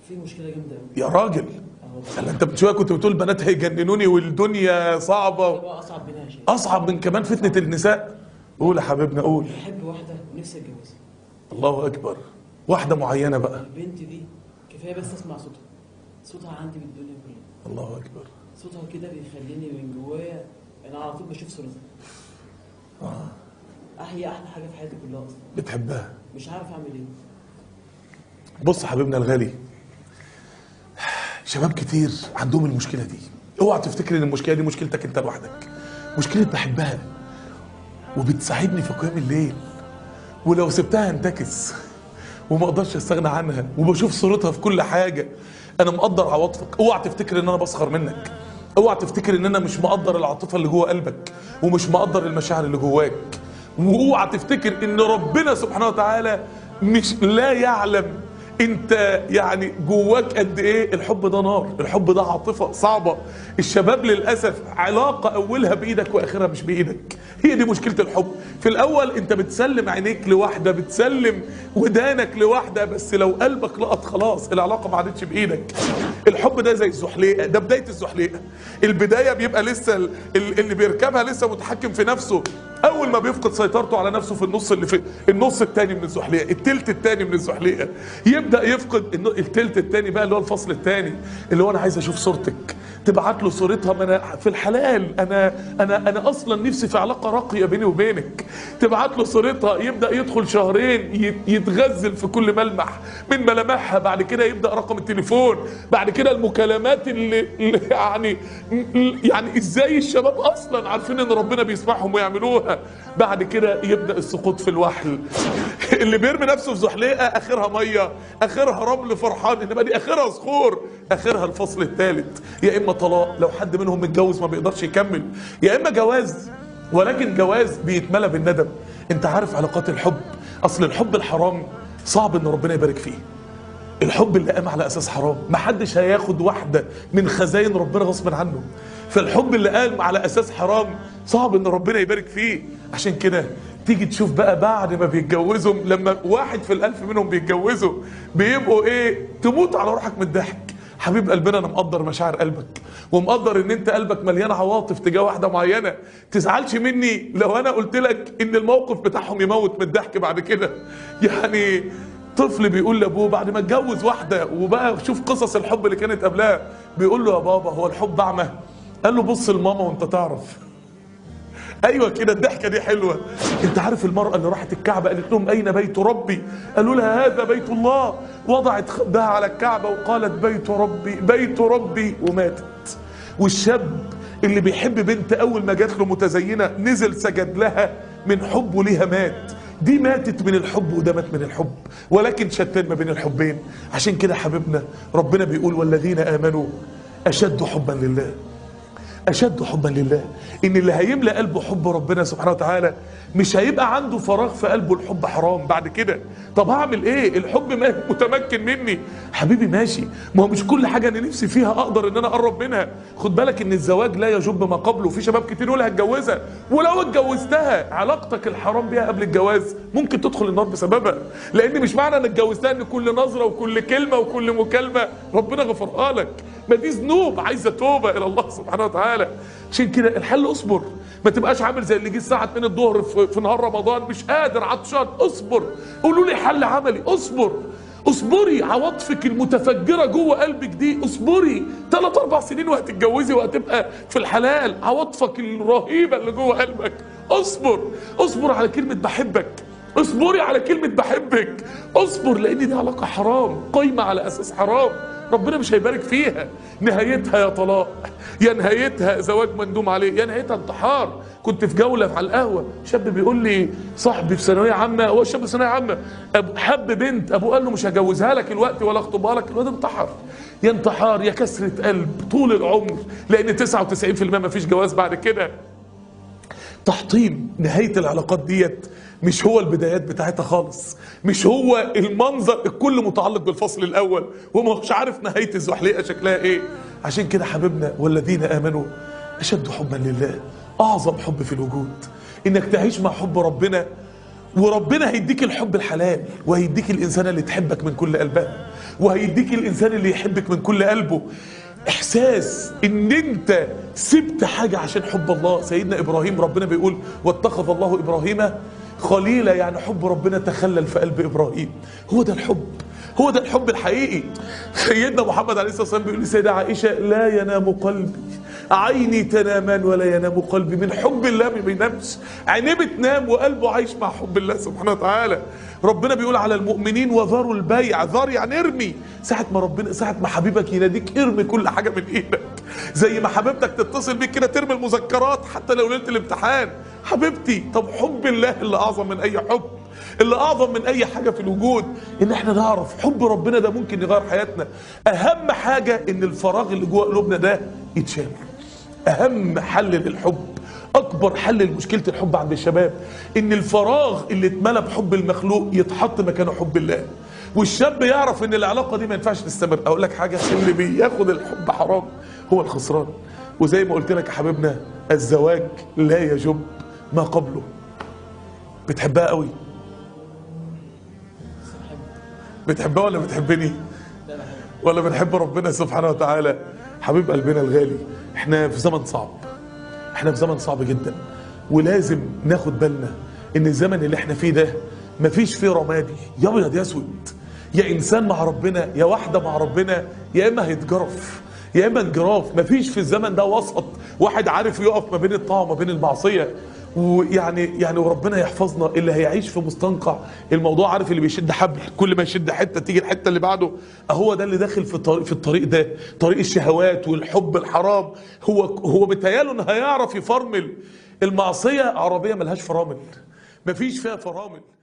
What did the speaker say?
في مشكله جامده قوي يا راجل هلا انت من شويه كنت بتقول بنات هيجننوني والدنيا صعبه بقى اصعب منها شيء اصعب من كمان فتنه النساء قول يا حبيبنا قول بحب واحده ونفسي اتجوزها الله اكبر واحده معينه بقى البنت دي كفايه بس اسمع صوتها صوتها عندي بالدنيا كلها الله اكبر صوتها كده بيخليني من جوايا انا على طول بشوف صورتها احيا احلى حاجه في حياتي كلها اصلا بتحبها مش عارف اعمل ايه بص يا حبيبنا الغالي شباب كتير عندهم المشكله دي اوعى تفتكر ان المشكله دي مشكلتك انت لوحدك مشكله بحبها وبتساعدني في قيام الليل ولو سبتها انتكس وما اقدرش استغنى عنها وبشوف صورتها في كل حاجه انا مقدر عواطفك اوعى تفتكر ان انا بسخر منك اوعى تفتكر ان انا مش مقدر العاطفه اللي جوه قلبك ومش مقدر المشاعر اللي جواك واوعى تفتكر ان ربنا سبحانه وتعالى مش لا يعلم انت يعني جواك قد ايه الحب ده نار الحب ده عاطفه صعبه الشباب للاسف علاقه اولها بايدك واخرها مش بايدك هي دي مشكله الحب في الاول انت بتسلم عينيك لواحده بتسلم ودانك لواحده بس لو قلبك لقط خلاص العلاقه ما عادتش بايدك الحب ده زي الزحليقه ده بدايه الزحليقه البدايه بيبقى لسه ال- ال- اللي بيركبها لسه متحكم في نفسه اول ما بيفقد سيطرته على نفسه في النص اللي في النص الثاني من الزحليقه التلت الثاني من الزحليقه يبدا يفقد الن- التلت الثاني بقى اللي هو الفصل الثاني اللي هو انا عايز اشوف صورتك تبعت له صورتها ما انا في الحلال انا انا انا اصلا نفسي في علاقه راقيه بيني وبينك تبعت له صورتها يبدا يدخل شهرين يت- يتغزل في كل ملمح من ملامحها بعد كده يبدا رقم التليفون بعد كده المكالمات اللي, اللي يعني يعني ازاي الشباب اصلا عارفين ان ربنا بيسمعهم ويعملوها بعد كده يبدا السقوط في الوحل اللي بيرمي نفسه في زحليقه اخرها ميه اخرها رمل فرحان انما دي اخرها صخور اخرها الفصل الثالث يا اما طلاق لو حد منهم متجوز ما بيقدرش يكمل يا اما جواز ولكن جواز بيتملى بالندم انت عارف علاقات الحب اصل الحب الحرام صعب ان ربنا يبارك فيه الحب اللي قام على اساس حرام محدش هياخد واحده من خزاين ربنا غصب عنه فالحب اللي قام على اساس حرام صعب ان ربنا يبارك فيه عشان كده تيجي تشوف بقى بعد ما بيتجوزوا لما واحد في الالف منهم بيتجوزوا بيبقوا ايه تموت على روحك من الضحك حبيب قلبنا انا مقدر مشاعر قلبك ومقدر ان انت قلبك مليان عواطف تجاه واحده معينه تزعلش مني لو انا قلت لك ان الموقف بتاعهم يموت من الضحك بعد كده يعني طفل بيقول لابوه بعد ما اتجوز واحده وبقى شوف قصص الحب اللي كانت قبلها بيقول له يا بابا هو الحب اعمى قال له بص لماما وانت تعرف ايوه كده الضحكه دي حلوه انت عارف المراه اللي راحت الكعبه قالت لهم اين بيت ربي قالوا لها هذا بيت الله وضعت خدها على الكعبه وقالت بيت ربي بيت ربي وماتت والشاب اللي بيحب بنت اول ما جات له متزينه نزل سجد لها من حبه ليها مات دي ماتت من الحب وده مات من الحب ولكن شتان ما بين الحبين عشان كده حبيبنا ربنا بيقول والذين امنوا اشد حبا لله اشد حبا لله ان اللي هيملى قلبه حب ربنا سبحانه وتعالى مش هيبقى عنده فراغ في قلبه الحب حرام بعد كده طب هعمل ايه الحب ما متمكن مني حبيبي ماشي ما هو مش كل حاجه انا نفسي فيها اقدر ان انا اقرب منها خد بالك ان الزواج لا يجب ما قبله في شباب كتير يقول هتجوزها ولو اتجوزتها علاقتك الحرام بيها قبل الجواز ممكن تدخل النار بسببها لان مش معنى انك اتجوزتها ان كل نظره وكل كلمه وكل مكالمه ربنا غفرها لك ما دي ذنوب عايزه توبه الى الله سبحانه وتعالى عشان كده الحل اصبر ما تبقاش عامل زي اللي جه الساعه 2 الظهر في, في نهار رمضان مش قادر عطشان اصبر قولوا لي حل عملي اصبر اصبري عواطفك المتفجره جوه قلبك دي اصبري ثلاث اربع سنين وهتتجوزي وهتبقى في الحلال عواطفك الرهيبه اللي جوه قلبك اصبر اصبر على كلمه بحبك اصبري على كلمه بحبك اصبر لان دي علاقه حرام قايمه على اساس حرام ربنا مش هيبارك فيها نهايتها يا طلاق يا نهايتها زواج مندوم عليه يا نهايتها انتحار كنت في جوله على القهوه شاب بيقول لي صاحبي في ثانويه عامه هو شاب في ثانويه عامه أب- حب بنت ابوه قال له مش هجوزها لك الوقت ولا اخطبها لك الواد انتحر يا انتحار يا كسره قلب طول العمر لان 99% ما فيش جواز بعد كده تحطيم نهاية العلاقات ديت مش هو البدايات بتاعتها خالص مش هو المنظر الكل متعلق بالفصل الاول ومش عارف نهاية الزحليقة شكلها ايه عشان كده حبيبنا والذين امنوا اشد حبا لله اعظم حب في الوجود انك تعيش مع حب ربنا وربنا هيديك الحب الحلال وهيديك الانسانه اللي تحبك من كل قلبها وهيديك الانسان اللي يحبك من كل قلبه احساس ان انت سبت حاجه عشان حب الله سيدنا ابراهيم ربنا بيقول واتخذ الله ابراهيم خليلا يعني حب ربنا تخلل في قلب ابراهيم هو ده الحب هو ده الحب الحقيقي سيدنا محمد عليه الصلاه والسلام بيقول لسيدة عائشه لا ينام قلبي عيني تنامان ولا ينام قلبي من حب الله ما بينامش عينيه بتنام وقلبه عايش مع حب الله سبحانه وتعالى ربنا بيقول على المؤمنين وذروا البيع ذر يعني ارمي ساعة ما ربنا ساعة ما حبيبك يناديك ارمي كل حاجة من ايدك زي ما حبيبتك تتصل بيك كده ترمي المذكرات حتى لو ليلة الامتحان حبيبتي طب حب الله اللي اعظم من اي حب اللي اعظم من اي حاجه في الوجود ان احنا نعرف حب ربنا ده ممكن يغير حياتنا اهم حاجه ان الفراغ اللي جوه قلوبنا ده يتشال اهم حل للحب اكبر حل لمشكله الحب عند الشباب ان الفراغ اللي اتملى بحب المخلوق يتحط مكانه حب الله والشاب يعرف ان العلاقه دي ما ينفعش تستمر اقول لك حاجه اللي بياخد الحب حرام هو الخسران وزي ما قلت لك يا حبيبنا الزواج لا يجب ما قبله بتحبها قوي بتحبها ولا بتحبني ولا بنحب ربنا سبحانه وتعالى حبيب قلبنا الغالي احنا في زمن صعب احنا في زمن صعب جدا ولازم ناخد بالنا ان الزمن اللي احنا فيه ده مفيش فيه رمادي يا ابيض يا اسود يا انسان مع ربنا يا واحده مع ربنا يا اما هيتجرف يا اما انجراف مفيش في الزمن ده وسط واحد عارف يقف ما بين الطاعه وما بين المعصيه ويعني يعني وربنا يحفظنا اللي هيعيش في مستنقع الموضوع عارف اللي بيشد حبل كل ما يشد حته تيجي الحته اللي بعده هو ده اللي داخل في الطريق في الطريق ده طريق الشهوات والحب الحرام هو هو متهيأله انه هيعرف يفرمل المعصيه عربيه ملهاش فرامل مفيش فيها فرامل